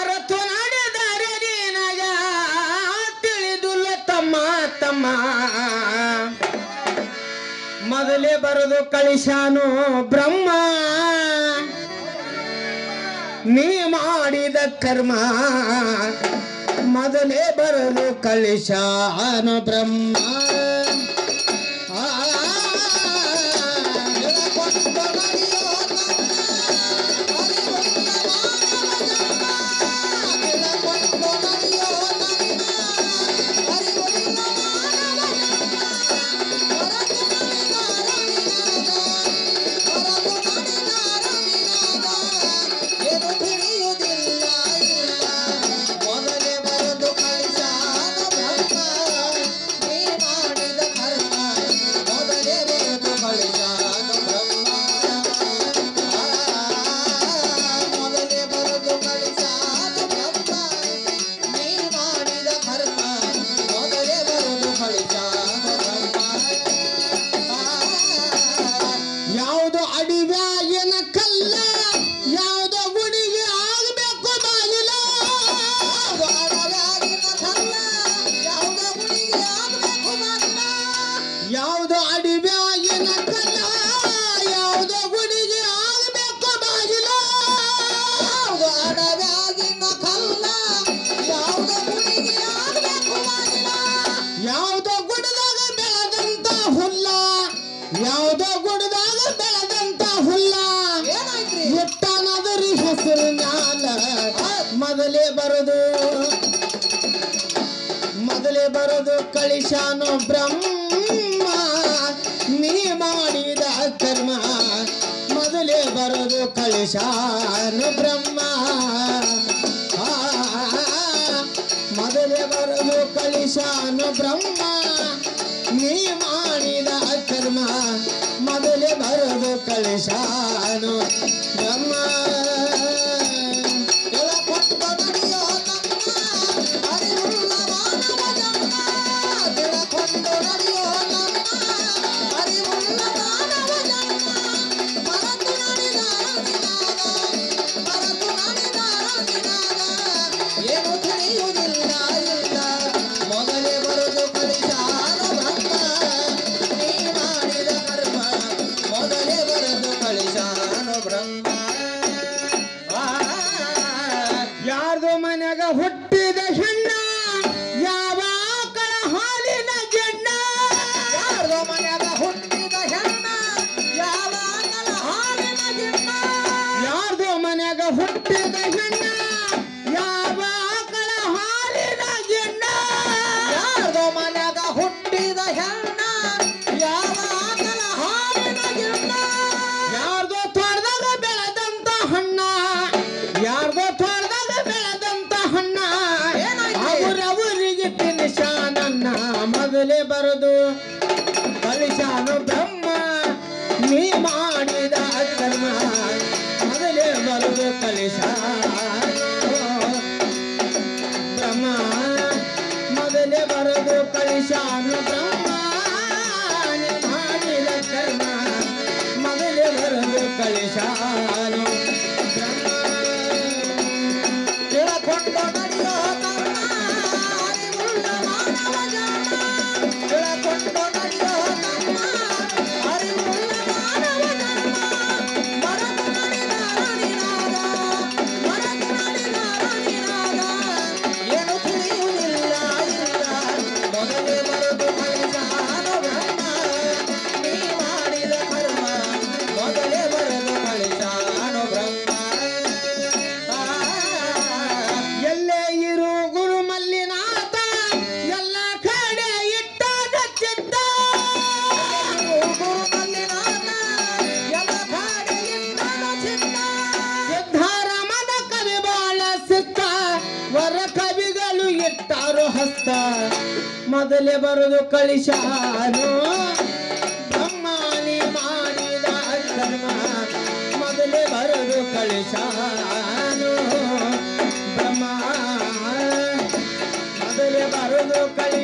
ಮರೆತು ನಡೆದರೆ ನಿನಗ ತಿಳಿದುಲ್ಲ ತಮ್ಮ ತಮ್ಮ ಮೊದಲೇ ಬರೆದು ಕಳಿಸಾನು ಬ್ರಹ್ಮ ನೀ ಮಾಡಿದ ಕರ್ಮ ಮೊದಲೇ ಬರೆದು ಕಳಿಸಾನು ಬ್ರಹ್ಮ ಆ, ಎಳಕೊಂಡು ನಡೆಯೋ ತಮ್ಮ ಎಳಕೊಂಡು ನಡೆಯೋ ತಮ್ಮ ಅರಿವುಳ್ಳ ಮಾನವ ಜನ್ಮ ಹೊರತು ನಡೆದಾರ ನಿನಾದ ಹೊರತು ನಡೆದಾರ ನಿನಾದ ಏನು ತಿಳಿಯುವುದಿಲ್ಲ ಇಲ್ಲ ಮೊದಲೇ ಬರೆದು ಕಳಿಸಾದ ಬ್ರಹ್ಮ ನೀ ಮಾಡಿದ ಕರ್ಮ ಮೊದಲೇ ಬರೆದು ಕಳಿಸಾದ ಬ್ರಹ್ಮ ಆ, ಮೊದಲೇ ಬರೆದು ಕಳಿಸಾದ ಬ್ರಹ್ಮ ನೀ ಮಾಡಿದ ಕರ್ಮ ಮೊದಲೇ ಬರೆದು ಕಳಿಸಾದ ಬ್ರಹ್ಮ ಆ, ಯಾವುದು ಅಡಿವ್ಯಾಗಿನ ಕಲ್ಲ ಯಾವುದು ಗುಡಿಗೆ ಆಗಬೇಕು ಬಾಗಿಲ ದ್ವಾರವ್ಯಾಗಿನ ಕಲ್ಲ ಯಾವುದೋ ಗುಡಿಗೆ ಆಗ್ಬೇಕು ಬಾಗಿಲ ಯಾವುದು ಅಡಿವ್ಯಾಗಿನ ಕಲ್ಲ ಯಾವುದು ಗುಡಿಗೆ ಆಗಬೇಕು ಬಾಗಿಲ ದ್ವಾರವ್ಯಾಗಿನ ಕಲ್ಲ ಯಾವುದೋ ಗುಡಿಗೆ ಆಗ್ಬೇಕು ಬಾಗಿಲ ಯಾವುದೋ ಗುಡದಾಗ ಬೆಳೆದಂತ ಹುಲ್ಲ ಯಾವುದೋ ಗುಡದಾಗ ಬೆಳೆದಂತ ಹುಲ್ಲ ಏನಾಯ್ತ್ರಿ ಎಟ್ಟನದರಿ ಹೆಸರು ಮ್ಯಾಲ ಮೊದಲೇ ಬರೋದು ಮೊದಲೇ ಬರೋದು ಕಳಿಶಾನು ಬ್ರಹ್ಮ ನೀ ಮಾಡಿದ ಕರ್ಮ ಮೊದಲೇ ಬರೋದು ಕಳಿಶಾನು ಬ್ರಹ್ಮ ಆ, ಮೊದಲೇ ಬರೋದು ಕಳಿಶಾನು ಬ್ರಹ್ಮ ನೀ ಮಾಡಿದ ಕರ್ಮ ಮೊದಲೇ ಬರೋದು ಕಳಿಶಾನು ಬ್ರಹ್ಮ ತಿಳಕೊಂಡು ನಡೆಯೋ ತಮ್ಮ ಅರಿವುಳ್ಳ ಮಾನವ ಜನ್ಮ ತಿಳಕೊಂಡು ನಡೆಯೋ ತಮ್ಮ ಅರಿವುಳ್ಳ ಮಾನವ ಜನ್ಮ ಮರೆತು ನಡೆದಾರ ನಿನಾದ ಮರೆತು ನಡೆದಾರ ನಿನಾದ ಏನು ತಿಳಿಯುವುದಿಲ್ಲ ಇಲ್ಲ ಮೊದಲೇ ಬರುವುದು ಕಳಿಸಾನ ಬ್ರಹ್ಮ ನೀ ಮಾಡಿದ ಕರ್ಮ ಮೊದಲೇ ಬರೆದು ಕಳಿಸಾನ ಬ್ರಹ್ಮ ಯಾರ್ದು ಮನ್ಯಾಗ ಹುಟ್ಟಿದ ಹೆಣ್ಣ ಯಾವ ಆಕಳ ಹಾಲಿನ ಗೆಣ್ಣ ಯಾರ್ದೋ ಮನ್ಯಾಗ ಹುಟ್ಟಿದ ಹೆಣ್ಣ ಯಾವ ಆಕಳ ಹಾಲಿನ ಗಿಣ್ಣ ಯಾರ್ದು ಮನ್ಯಾಗ ಹುಟ್ಟಿದ ಹೆಣ್ಣ ಯಾವ ಆಕಳ ಹಾಲಿನ ಗೆಣ್ಣ ಯಾರ್ದೋ ಮನ್ಯಾಗ ಹುಟ್ಟಿದ ಹೆಣ್ಣ ಯಾವ ಆಕಳ ಹಾಲಿನ ಗಿಣ್ಣ ಯಾರ್ದೋ ತೋಟದಾಗ ಬೆಳೆದಂತ ಹಣ್ಣ ಯಾರ್ದೋ ತೋಟದಾಗ ಬೆಳೆದಂತ ಹಣ್ಣ ಏನಾಯ್ತು? ಅವರವರಿಗೆ ತಿನ್ನಿಸಾನನ್ನ ಮೊದಲೇ ಬರೋದು ಕಳಿಸಾನು ಬ್ರಹ್ಮ ನೀ ಮಾಡಿದ ಕರ್ಮ ಮೊದಲೇ ಬರೋದು ಕಳಿಸಾನು ಬ್ರಹ್ಮ ಮೊದಲೇ ಬರೋದು ಕಳಿಸಾನು ಬ್ರಹ್ಮ ನೀ ಮಾಡಿದ ಕರ್ಮ ಮೊದಲೇ ಬರೋದು ಕಳಿಸಾನು ಬ್ರಹ್ಮ ತಿಳಕೊಂಡು ನಡೆಯೋ ತಮ್ಮ ಅರಿವುಳ್ಳ ಮಾನವ ಜನ್ಮ ತಿಳಕೊಂಡು ನಡೆಯೋ ತಮ್ಮ ಅರಿವುಳ್ಳ ಮಾನವ ಜನ್ಮ ಮರೆತು ನಡೆದಾರ ನಿನಾದ ಮರೆತು ನಡೆದಾರ ನಿನಾದ ಏನು ತಿಳಿಯುವುದಿಲ್ಲ ಇಲ್ಲ ಮೊದಲೇ ಬರೆದು ಕಳಿಸಾನ ಬ್ರಹ್ಮ ನೀ ಮಾಡಿದ ಕರ್ಮ ಮೊದಲೇ ಬರೆದು ಕಳಿಸಾನ ಬ್ರಹ್ಮ ಎಲ್ಲೇ ಇರು ಗುರು ಮಲ್ಲಿನಾಥ ಎಲ್ಲ ಕಡೆ ಇಟ್ಟಾದ ಚಿತ್ತ ಸಿದ್ಧಾರಾಮನ ಕವಿ ಬಾಳ ಸಿಕ್ಕ ವರ ಕವಿಗಳು ಇಟ್ಟಾರು ಹಸ್ತ ಮೊದಲೇ ಬರುದು ಕಳಿಸಾನು ಬ್ರಹ್ಮಾನಿ ಮಾಡಿದ ಕರ್ಮ ಮೊದಲೇ ಬರುದು ಕಳಿಸಾನು ಬ್ರಹ್ಮ ಮೊದಲೇ ಬರುದು ಕಳಿ